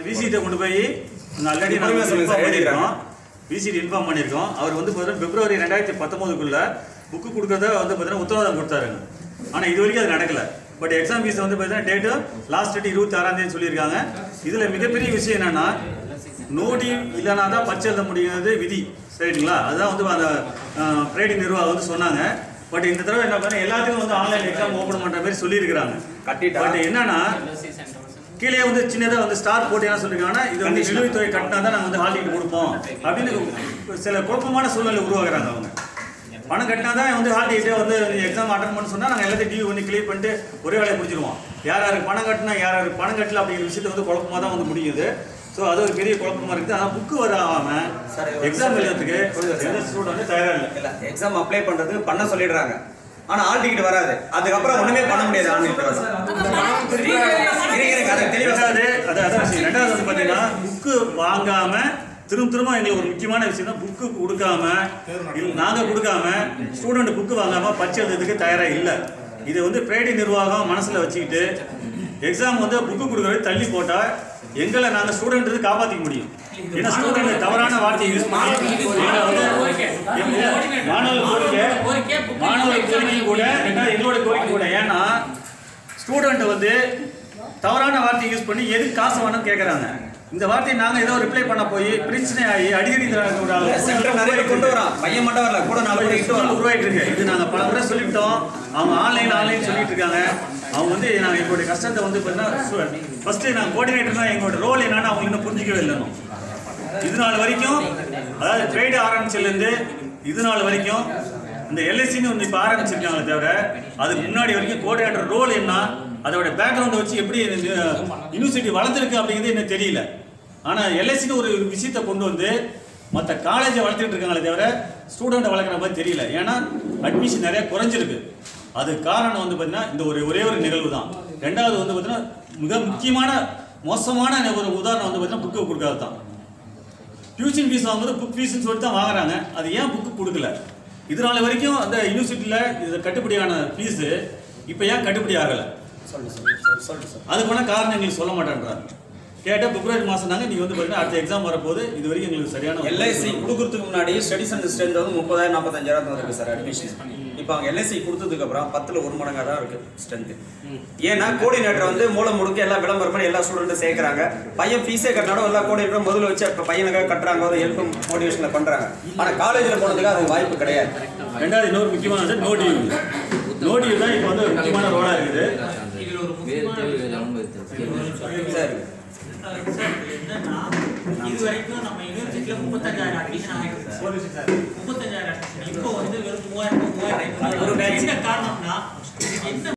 விசிட்ட கொண்டு போய் ஆல்ரெடி பொறுமையா நாங்கள் சொல்லுங்க சார், இன்ஃபார்ம் எழுதிடுறாங்க. பண்ணியிருக்கோம் விசிட் இன்ஃபார்ம் பண்ணியிருக்கோம் அவர் வந்து பார்த்தீங்கன்னா பிப்ரவரி ரெண்டாயிரத்தி பத்தொம்போதுக்குள்ள புக்கு கொடுக்கறத வந்து பார்த்தீங்கன்னா உத்தரவாதம் கொடுத்தாருங்க ஆனால் இது வரைக்கும் அது நடக்கல பட் எக்ஸாம் ஃபீஸ் வந்து பார்த்தீங்கன்னா டேட்டு லாஸ்ட் டேட் இருபத்தி ஆறாம் தேதி சொல்லியிருக்காங்க இதில் மிகப்பெரிய விஷயம் என்னன்னா நோடி இல்லைனா தான் பரிச்சை எழுத முடியாது விதி சரிங்களா அதுதான் வந்து அந்த ட்ரேடிங் நிர்வாகம் வந்து சொன்னாங்க பட் இந்த தடவை என்ன பண்ண எல்லாத்துக்கும் வந்து ஆன்லைன் எக்ஸாம் ஓப்பன் பண்ணுற மாதிரி சொல்லியிருக்கிறாங்க கட்டிட்டா பட் என்னன்னா கீழே வந்து சின்னதாக வந்து ஸ்டார் போட்டு என்ன சொல்லிருக்காங்கன்னா இது வந்து Conditional. நிலுவைத் தொகை கட்டினா தான் நாங்கள் வந்து ஹால் டிக்கெட் கொடுப்போம் அப்படின்னு சில குழப்பமான சூழ்நிலை உருவாக்குறாங்க அவங்க பணம் கட்டினா தான் வந்து ஹால் டிக்கெட்டே வந்து எக்ஸாம் அட்டன் பண்ண சொன்னால் நாங்கள் எல்லாத்தையும் டிவி பண்ணி கிளியர் பண்ணிட்டு ஒரே வேலையை முடிச்சிருவோம் யார் யாருக்கு பணம் கட்டினா யார் யாருக்கு பணம் கட்டல அப்படிங்கிற விஷயத்தை வந்து குழப்பமாக தான் வந்து முடியுது ஸோ அது ஒரு பெரிய குழப்பமா இருக்குது ஆனால் புக்கு வராமல் சரி, எக்ஸாம் எழுதுறதுக்கு எந்த ஸ்டூடெண்ட் வந்து தயாராக இல்லை இல்ல எக்ஸாம் அப்ளை பண்றதுக்கு பண்ண சொல்லிடுறாங்க ஆனா ஆல் டிக்கெட் வராது அதுக்கப்புறம் ஒண்ணுமே பண்ண முடியாது ஆன்லைன் அதை தெளிவா ரெண்டாவது அது அதான் விஷயம் ரெண்டாவது வந்து பார்த்தீங்கன்னா புக்கு வாங்காம திரும்ப திரும்ப எங்களுக்கு ஒரு முக்கியமான விஷயம் தான் புக்கு கொடுக்காம இல்ல நாங்கள் கொடுக்காம ஸ்டூடெண்ட் புக்கு வாங்காம பரிச்சை எழுதுறதுக்கு தயாராக இல்லை இது வந்து பேடி நிர்வாகம் மனசில் வச்சுக்கிட்டு எக்ஸாம் வந்து புக்கு கொடுக்கறது தள்ளி போட்டால் எங்களை நாங்கள் ஸ்டூடெண்ட் காப்பாற்றிக்க முடியும் ஏன்னா ஸ்டூடெண்ட் தவறான வார்த்தையை யூஸ் பண்ணி எங்களை வந்து எங்க மாணவர் கோரிக்கை மாணவர் கோரிக்கை கூட ரெண்டாவது எங்களோட கோரிக்கை கூட ஏன்னா ஸ்டூடெண்ட் வந்து தவறான வார்த்தையை யூஸ் பண்ணி எதுக்கு காசு வேணும்னு கேட்குறாங்க இந்த வார்த்தையை நாங்கள் ஏதோ ரிப்ளை பண்ண போய் பிரச்சனை ஆகி அடிக்கடி சென்டர் நிறைய பேர் கொண்டு வரான் பையன் மட்டும் வரல கூட நாலு பேர் இட்டு வரான் உருவாயிட்டு இருக்கு இது நாங்கள் பல முறை சொல்லிட்டோம் அவங்க ஆன்லைன் ஆன்லைன் சொல்லிட்டு இருக்காங்க அவங்க வந்து நாங்கள் எங்களுடைய கஷ்டத்தை வந்து பார்த்தீங்கன்னா ஃபர்ஸ்ட் நாங்கள் கோஆர்டினேட்டர்னா எங்களோட ரோல் என்னன்னு அவங்க இன்னும் புரிஞ்சிக்கவே இல்லை இன்னும். இது நாள் வரைக்கும் அதாவது ட்ரேடு ஆரம்பிச்சதுலேருந்து இது நாள் வரைக்கும் இந்த எல்ஐசின்னு ஒன்று இப்போ ஆரம்பிச்சிருக்காங்களே தவிர அதுக்கு முன்னாடி வரைக்கும் கோஆர்டினேட்டர் ரோல் என்ன அதோட பேக்ரவுண்டை வச்சு எப்படி யூனிவர்சிட்டி வளர்ந்துருக்கு அப்படிங்கிறது எனக்கு தெரியல ஆனால் எல்ஐசின்னு ஒரு விஷயத்தை கொண்டு வந்து மற்ற காலேஜை வளர்த்துட்டு இருக்காங்களே தவிர ஸ்டூடெண்ட்டை வளர்க்குற மாதிரி தெரியல ஏன்னா அட்மிஷன் நிறைய குறைஞ்சிருக்கு அது காரணம் வந்து பார்த்தீங்கன்னா இந்த ஒரு ஒரே ஒரு நிகழ்வு தான் ரெண்டாவது வந்து பார்த்தீங்கன்னா மிக முக்கியமான மோசமான ஒரு உதாரணம் வந்து பார்த்தீங்கன்னா புக்கு கொடுக்காது தான் டியூஷன் ஃபீஸ் வாங்கும்போது புக் ஃபீஸ்னு சொல்லிட்டு தான் வாங்குறாங்க அது ஏன் புக்கு கொடுக்கல இது நாள் வரைக்கும் அந்த யூனிவர்சிட்டியில் இது கட்டுப்படியான ஃபீஸு இப்போ ஏன் கட்டுப்படி ஆகலை சொல்லு சொல்லு சொல்லு, சொல்லு சொல்லு அதுக்கான காரணம் எங்களுக்கு சொல்ல மாட்டேன்றாங்க கேட்டால் பிப்ரவரி மாதம் தாங்க நீங்கள் வந்து பார்த்தீங்கன்னா அடுத்த எக்ஸாம் வரப்போது இது வரைக்கும் எங்களுக்கு சரியான எல்ஐசி கொடுக்கறதுக்கு முன்னாடி ஸ்டடிஸ் அண்ட் ஸ்ட்ரென்த் வந்து முப்பதாயிரம் நாற்பத்தஞ்சாயிரம் இருக்கு சார் அட்மிஷன் இப்போ அவங்க எல்ஐசி கொடுத்ததுக்கு அப்புறம் பத்துல ஒரு மடங்கா தான் இருக்கு ஸ்ட்ரென்த் ஏன்னா கோஆர்டினேட்டர் வந்து மூலம் முடுக்க எல்லாம் விளம்பரம் பண்ணி எல்லா ஸ்டூடெண்ட்டும் சேர்க்கறாங்க பையன் ஃபீஸே கட்டினாலும் எல்லா கோஆர்டினேட்டரும் முதல்ல வச்சு இப்போ பையனுக்காக கட்டுறாங்க ஒரு ஹெல்ப் மோட்டிவேஷனில் பண்றாங்க ஆனா காலேஜில் போனதுக்கு அது வாய்ப்பு கிடையாது ரெண்டாவது இன்னொரு முக்கியமானது நோ டியூ நோ டியூ தான் இப்போ வந்து ஒரு முக்கியமான ரோலாக இருக்குது இதில் ஒரு முக்கியமான சரி என்னன்னா இது வரைக்கும் நம்ம யூனிவர்சிட்டியில முப்பத்தஞ்சாயிரம் அட்மிஷன் ஆகிருக்கு சார் முப்பத்தஞ்சாயிரம் அட்மிஷன் இப்போ வந்து வெறும் மூவாயிரம் மூவாயிரம் அது ஒரு batch. என்ன காரணம்னா இதுக்கு என்ன